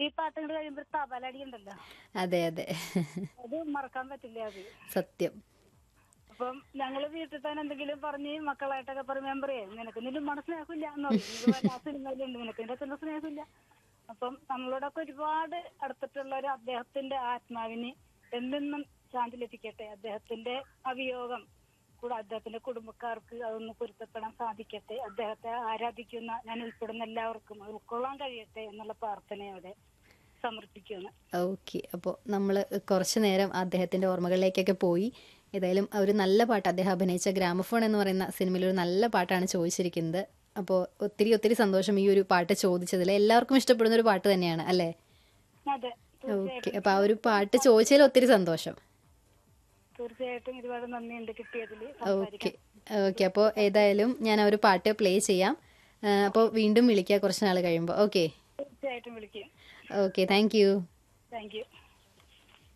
ഈ പാട്ടുകൾ കഴിയുമ്പോൾ തബലടി ഉണ്ടല്ലോ അതെ അതെ അത് മറക്കാൻ പറ്റില്ല അത് സത്യം അപ്പം ഞങ്ങള് വീട്ടിൽ തന്നെ എന്തെങ്കിലും പറഞ്ഞ് മക്കളായിട്ടൊക്കെ പറഞ്ഞ് ഞാൻ പറയേ നിനക്ക് നിന്റെ മനസ്സിലാക്കില്ല എന്ന് പറയും ഇത് വല്ല സിനിമയിലുണ്ട് നിനക്ക് നിന്റെ തന്നെ സ്നേഹമില്ല അപ്പം നമ്മളോടൊക്കെ ഒരുപാട് അടുത്തിട്ടുള്ള ഒരു അദ്ദേഹത്തിന്റെ ആത്മാവിന് എന്നെന്നും ശാന്തി ലഭിക്കട്ടെ അദ്ദേഹത്തിന്റെ അവിയോഗം കൂടെ അദ്ദേഹത്തിന്റെ കുടുംബക്കാർക്ക് അതൊന്ന് പൊരുത്തപ്പെടാൻ സാധിക്കട്ടെ അദ്ദേഹത്തെ ആരാധിക്കുന്ന ഞാൻ ഉൾപ്പെടുന്ന എല്ലാവർക്കും അത് ഉൾക്കൊള്ളാൻ കഴിയട്ടെ എന്നുള്ള പ്രാർത്ഥനയോടെ സമർപ്പിക്കുന്നു ഓക്കെ അപ്പോൾ നമ്മൾ കുറച്ച് നേരം അദ്ദേഹത്തിൻ്റെ ഓർമ്മകളിലേക്കൊക്കെ പോയി ഏതായാലും ഒരു നല്ല പാട്ട് അദ്ദേഹം അഭിനയിച്ച ഗ്രാമഫോൺ എന്ന് പറയുന്ന സിനിമയിൽ ഒരു നല്ല പാട്ടാണ് ചോദിച്ചിരിക്കുന്നത് അപ്പോൾ ഒത്തിരി ഒത്തിരി സന്തോഷം ഈ ഒരു പാട്ട് ചോദിച്ചതിൽ എല്ലാവർക്കും ഇഷ്ടപ്പെടുന്ന ഒരു പാട്ട് തന്നെയാണ് അല്ലേ അതെ ഓക്കെ അപ്പോൾ ആ ഒരു പാട്ട് ചോദിച്ചതിൽ ഒത്തിരി സന്തോഷം തീർച്ചയായിട്ടും ഒരുപാട് നന്ദിയുണ്ട് കിട്ടിയതിൽ ഓക്കെ ഓക്കെ അപ്പോൾ ഏതായാലും ഞാൻ ആ ഒരു പാട്ട് പ്ലേ ചെയ്യാം അപ്പോൾ വീണ്ടും വിളിക്കാം കുറച്ച് നാൾ കഴിയുമ്പോൾ ഓക്കെ തീർച്ചയായിട്ടും വിളിക്കും okay thank you thank U